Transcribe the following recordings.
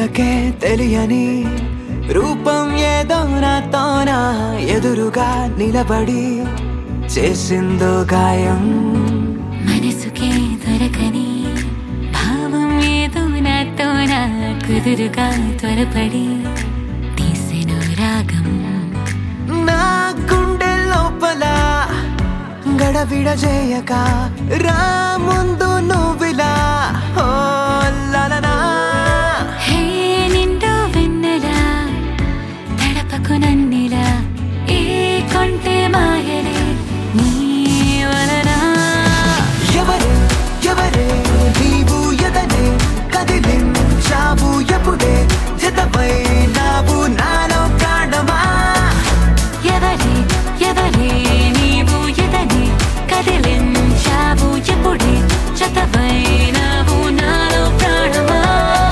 కనులకే తెలియని రూపం ఏదో నాతోనా ఎదురుగా నిలబడి చేసిందో గాయం మనసుకే దొరకని భావం ఏదో నాతో నా కుదురుగా త్వరపడి తీసెను రాగం నా గుండె లోపల గడబిడ చేయక రా ముందు నువ్విలా ఓ లలనా హే నిండు వెన్నెలా తడపకు నన్నిలా ఏ కొంటే మాయలే నీ వలన ఎవరే ఎవరే నీవు ఎదనే కదిలించావు ఎప్పుడే జతపై నావు నాలో ప్రాణమా ఎవరే ఎవరే నీవు ఎదని కదిలించావు ఎప్పుడే చతవైనావు నాలో ప్రాణమా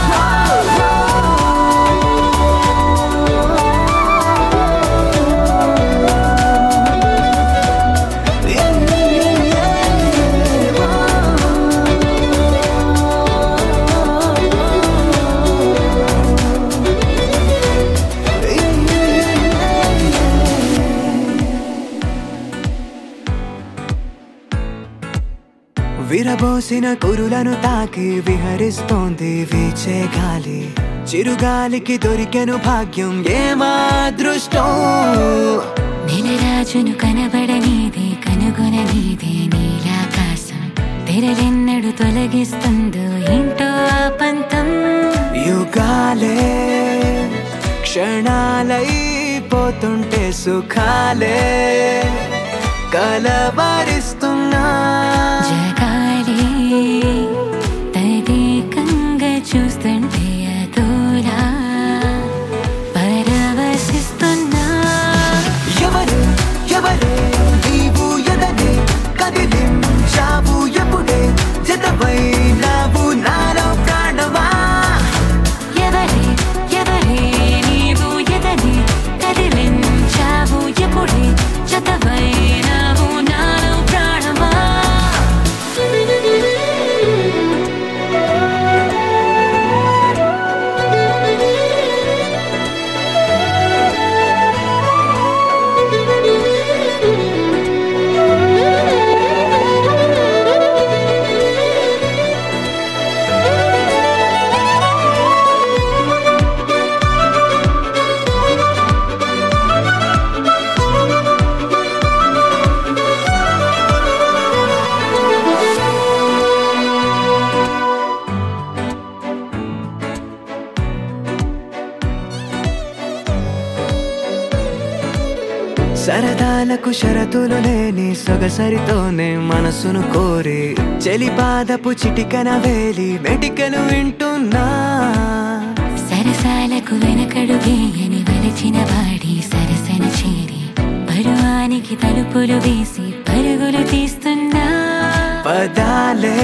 విరబోసిన కురులను తాకి విహరిస్తోంది వీచే గాలి చిరుగాలికి దొరికెను భాగ్యం ఏమా దృష్టం నెలరాజును కనబడనీదే కనుగొననీదే నీలాకాశం తెరలెన్నడు తొలగిస్తుందో ఏంటో ఆ పంతం యుగాలే క్షణాలైపోతుంటే సుఖాలే కలవరిస్తున్నా జగాలే తదేకంగా చూస్తుంటే అదోలా పరవశిస్తున్నా ఎవరే ఎవరే నీవు ఎదనే కదిలించావు ఎప్పుడే జతపై నావు నాలో ప్రాణమా ఎవరే ఎవరే నీవు ఎదని కదిలించావు ఎప్పుడే చతవైనావు నాలో ప్రాణమా సరదాలకు షరతులు లేని సొగసరితోనే మనసును కోరి చెలిపాదపు చిటికన వేలి మెటికలు వింటున్నా సరసాలకు వెనకడు వేయని వలచిన వాడి సరసన చేరి పరువానికి తలుపులు వేసి పరుగులు తీస్తున్నా పదాలే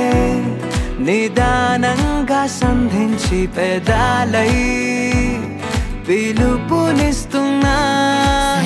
నిదానంగా సంధించి పెదాలై పిలుపునిస్తున్నా